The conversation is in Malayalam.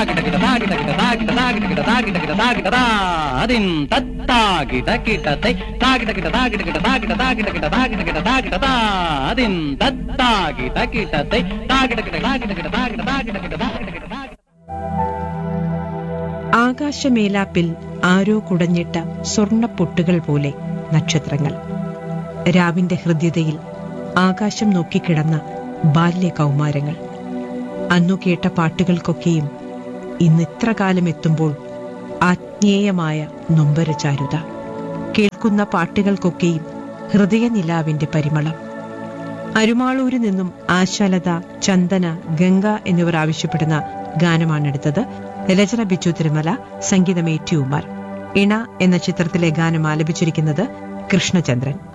താകിടകിട താകിടകിട താകിട താകിടകിട താകിടകിട താകിട അതിൻ തത്താകിട കിടതൈ താകിടകിട താകിടകിട താകിട താകിടകിട താകിടകിട താകിട അതിൻ തത്താകിട കിടതൈ താകിടകിട താകിടകിട താകിട താകിടകിട താകിടകിട താകിട ആകാശമേലാപ്പിൽ ആരോ കുടഞ്ഞിട്ട സ്വർണപ്പൊട്ടുകൾ പോലെ നക്ഷത്രങ്ങൾ രാവിന്റെ ഹൃദ്യതയിൽ ആകാശം നോക്കിക്കിടന്ന ബാല്യ കൗമാരങ്ങൾ അന്നു കേട്ട പാട്ടുകൾക്കൊക്കെയും ഇന്ന് ഇത്ര കാലം എത്തുമ്പോൾ ആജ്ഞേയമായ നൊമ്പരചാരുത കേൾക്കുന്ന പാട്ടുകൾക്കൊക്കെയും ഹൃദയനിലാവിന്റെ പരിമളം അരുമാളൂരിൽ നിന്നും ആശാലത ചന്ദന ഗംഗ എന്നിവർ ആവശ്യപ്പെടുന്ന ഗാനമാണെടുത്തത് രചന ബിച്ചു തിരുമല സംഗീതം ഏറ്റുമാർ ഇണ എന്ന ചിത്രത്തിലെ ഗാനം ആലപിച്ചിരിക്കുന്നത് കൃഷ്ണചന്ദ്രൻ